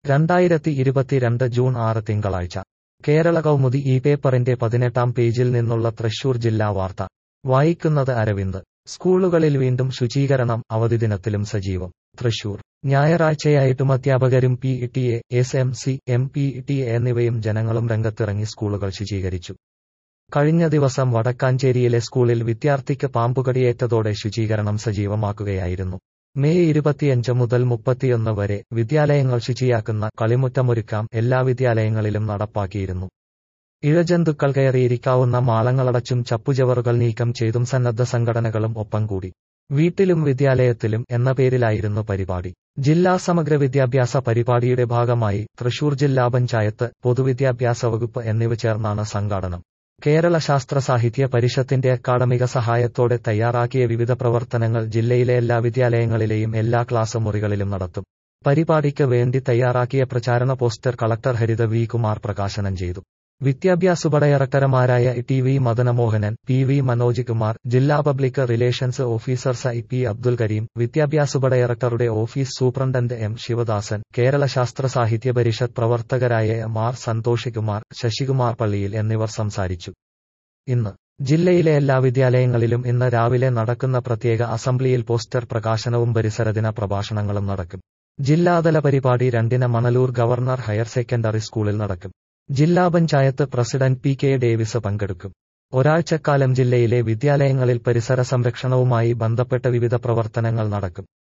രണ്ടായിരത്തി ഇരുപത്തിരണ്ട് ജൂൺ ആറ് തിങ്കളാഴ്ച കേരള കൗമുദി ഈ പേപ്പറിന്റെ പതിനെട്ടാം പേജിൽ നിന്നുള്ള തൃശൂർ ജില്ലാ വാർത്ത വായിക്കുന്നത് അരവിന്ദ് സ്കൂളുകളിൽ വീണ്ടും ശുചീകരണം അവധി ദിനത്തിലും സജീവം തൃശൂർ ഞായറാഴ്ചയായിട്ടും അധ്യാപകരും P T A S M C M P T A എന്നിവയും ജനങ്ങളും രംഗത്തിറങ്ങി സ്കൂളുകൾ ശുചീകരിച്ചു കഴിഞ്ഞ ദിവസം വടക്കാഞ്ചേരിയിലെ സ്കൂളിൽ വിദ്യാർത്ഥിക്ക് പാമ്പുകടിയേറ്റതോടെ ശുചീകരണം സജീവമാക്കുകയായിരുന്നു മെയ് ഇരുപത്തിയഞ്ച് മുതൽ മുപ്പത്തിയൊന്ന് വരെ വിദ്യാലയങ്ങൾ ശുചിയാക്കുന്ന കളിമുറ്റമൊരുക്കാം എല്ലാ വിദ്യാലയങ്ങളിലും നടപ്പാക്കിയിരുന്നു ഇഴജന്തുക്കൾ കയറിയിരിക്കാവുന്ന മാളങ്ങളടച്ചും ചപ്പുചവറുകൾ നീക്കം ചെയ്തും സന്നദ്ധ സംഘടനകളും ഒപ്പം കൂടി വീട്ടിലും വിദ്യാലയത്തിലും എന്ന പേരിലായിരുന്നു പരിപാടി ജില്ലാ സമഗ്ര വിദ്യാഭ്യാസ പരിപാടിയുടെ ഭാഗമായി തൃശൂർ ജില്ലാ പഞ്ചായത്ത് പൊതുവിദ്യാഭ്യാസ വകുപ്പ് എന്നിവ ചേർന്നാണ് സംഘാടനം കേരള ശാസ്ത്ര സാഹിത്യ പരിഷത്തിന്റെ അക്കാഡമിക സഹായത്തോടെ തയ്യാറാക്കിയ വിവിധ പ്രവർത്തനങ്ങൾ ജില്ലയിലെ എല്ലാ വിദ്യാലയങ്ങളിലെയും എല്ലാ ക്ലാസ് മുറികളിലും നടത്തും പരിപാടിക്ക് വേണ്ടി തയ്യാറാക്കിയ പ്രചാരണ poster collector Haritha V Kumar പ്രകാശനം ചെയ്തു വിദ്യാഭ്യാസ T V Madanamohanan P V Manoj Kumar ജില്ലാ പബ്ലിക് റിലേഷൻസ് ഓഫീസർ സ പി അബ്ദുൽ കരീം വിദ്യാഭ്യാസ ഡയറക്ടറുടെ office superintendent M Sivadasan Kerala Sasthra Sahithya Parishad പ്രവർത്തകരായ എം ആർ സന്തോഷ് കുമാർ ശശികുമാർ പള്ളിയിൽ എന്നിവർ സംസാരിച്ചു ഇന്ന് ജില്ലയിലെ എല്ലാ വിദ്യാലയങ്ങളിലും ഇന്ന് രാവിലെ നടക്കുന്ന പ്രത്യേക അസംബ്ലിയിൽ പോസ്റ്റർ പ്രകാശനവും പരിസരദിന പ്രഭാഷണങ്ങളും നടക്കും ജില്ലാതല പരിപാടി രണ്ടിന് മണലൂർ ഗവർണർ ഹയർ സെക്കൻഡറി സ്കൂളിൽ നടക്കും ജില്ലാ panchayat president P K Davis പങ്കെടുക്കും ഒരാഴ്ചക്കാലം ജില്ലയിലെ വിദ്യാലയങ്ങളിൽ പരിസര സംരക്ഷണവുമായി ബന്ധപ്പെട്ട വിവിധ പ്രവർത്തനങ്ങൾ നടക്കും